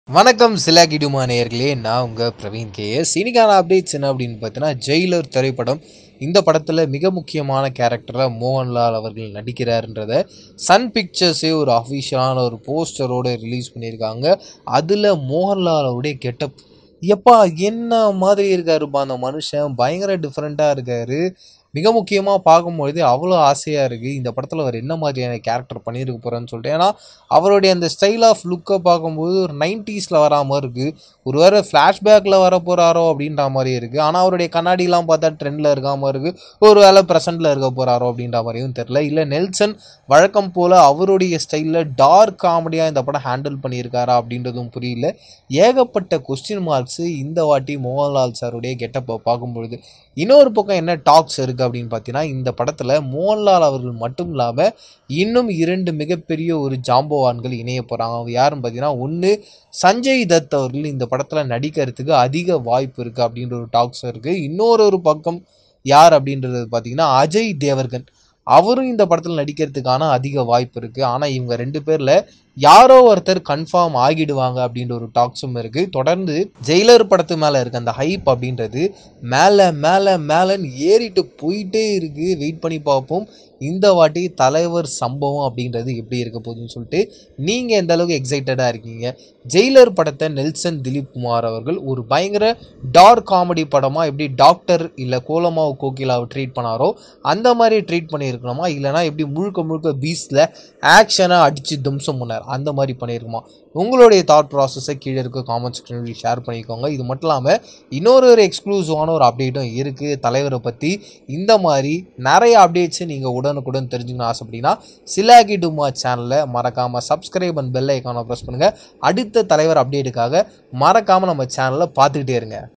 வணக்கம் சிலாகிடுமா நேயர்களே நான் உங்கள் பிரவீன் கேஎஸ் இன்னைக்கான அப்டேட்ஸ் என்ன அப்படின்னு பார்த்தீங்கன்னா ஜெயிலர் திரைப்படம் இந்த படத்தில் மிக முக்கியமான கேரக்டராக மோகன்லால் அவர்கள் நடிக்கிறாருன்றத சன் பிக்சர்ஸே ஒரு அஃபிஷியலான ஒரு போஸ்டரோடு ரிலீஸ் பண்ணியிருக்காங்க அதில் மோகன்லாலோடைய கெட்டப் எப்பா என்ன மாதிரி இருக்காருப்பா அந்த மனுஷன் பயங்கர டிஃப்ரெண்ட்டாக இருக்காரு மிக முக்கியமாக பார்க்கும்பொழுது அவ்வளோ ஆசையாக இருக்குது இந்த படத்தில் அவர் என்ன மாதிரியான கேரக்டர் பண்ணியிருக்க போகிறேன்னு சொல்லிட்டு ஏன்னா அவருடைய அந்த ஸ்டைல் ஆஃப் லுக்கை பார்க்கும்போது ஒரு நைன்ட்டீஸில் வரா மாதிரி இருக்குது ஒரு வேறு ஃப்ளாஷ்பேக்கில் வர போகிறாரோ அப்படின்ற மாதிரி இருக்குது ஆனால் அவருடைய கண்ணாடிலாம் பார்த்தா ட்ரெண்டில் இருக்க மாதிரி இருக்குது ஒரு வேளை ப்ரெசென்ட்டில் இருக்க போகிறாரோ அப்படின்ற மாதிரியும் தெரில இல்லை நெல்சன் வழக்கம் போல் அவருடைய ஸ்டைலில் டார்க் காமெடியாக இந்த படம் ஹேண்டில் பண்ணியிருக்காரா அப்படின்றதும் புரியல ஏகப்பட்ட கொஸ்டின் மார்க்ஸு இந்த வாட்டி மோகன்லால் சாருடைய கெட்டப்பை பார்க்கும்பொழுது இன்னொரு பக்கம் என்ன டாக்ஸ் இருக்குது அப்படின்னு பார்த்தீங்கன்னா இந்த படத்தில் மோகன்லால் அவர்கள் மட்டும் இல்லாமல் இன்னும் இரண்டு மிகப்பெரிய ஒரு ஜாம்பவான்கள் இணைய போகிறாங்க அவங்க யாருன்னு பார்த்தீங்கன்னா ஒன்று சஞ்சய் தத் அவர்கள் இந்த படத்தில் நடிக்கிறதுக்கு அதிக வாய்ப்பு இருக்குது அப்படின்ற ஒரு டாக்ஸ் இருக்குது இன்னொரு ஒரு பக்கம் யார் அப்படின்றது பார்த்தீங்கன்னா அஜய் தேவர்கன் அவரும் இந்த படத்தில் நடிக்கிறதுக்கான அதிக வாய்ப்பு இருக்குது ஆனால் இவங்க ரெண்டு பேரில் யாரோ ஒருத்தர் கன்ஃபார்ம் ஆகிடுவாங்க அப்படின்ற ஒரு டாக்ஸும் இருக்குது தொடர்ந்து ஜெயிலர் படத்து மேலே இருக்க அந்த ஹைப் அப்படின்றது மேலே மேலே மேலேன்னு ஏறிட்டு போயிட்டே இருக்குது வெயிட் பண்ணி பார்ப்போம் இந்த வாட்டி தலைவர் சம்பவம் அப்படின்றது எப்படி இருக்க போகுதுன்னு சொல்லிட்டு நீங்கள் எந்த அளவுக்கு எக்ஸைட்டடாக இருக்கீங்க ஜெயிலர் படத்தை நெல்சன் திலீப் குமார் அவர்கள் ஒரு பயங்கர டார்க் காமெடி படமாக எப்படி டாக்டர் இல்லை கோலமாவு கோகிலாவை ட்ரீட் பண்ணாரோ அந்த மாதிரி ட்ரீட் பண்ணியிருக்கணுமா இல்லைனா எப்படி முழுக்க முழுக்க பீஸில் ஆக்ஷனாக அடித்து தும்சம் பண்ணார் அந்த மாதிரி பண்ணியிருக்குமா உங்களுடைய தாட் ப்ராசஸை கீழே இருக்க காமெண்ட் செக்ஷனில் ஷேர் பண்ணிக்கோங்க இது மட்டும் இல்லாமல் இன்னொரு ஒரு எக்ஸ்க்ளூசிவான ஒரு அப்டேட்டும் இருக்குது தலைவரை பற்றி இந்த மாதிரி நிறைய அப்டேட்ஸை நீங்கள் உடனுக்குடன் தெரிஞ்சுக்கணும் ஆசைப்பட்டீங்கன்னா சிலாகி டுமா சேனலை மறக்காமல் சப்ஸ்கிரைப் அண்ட் பெல் ஐக்கானை ப்ரெஸ் பண்ணுங்கள் அடுத்த தலைவர் அப்டேட்டுக்காக மறக்காமல் நம்ம சேனலை பார்த்துக்கிட்டே இருங்க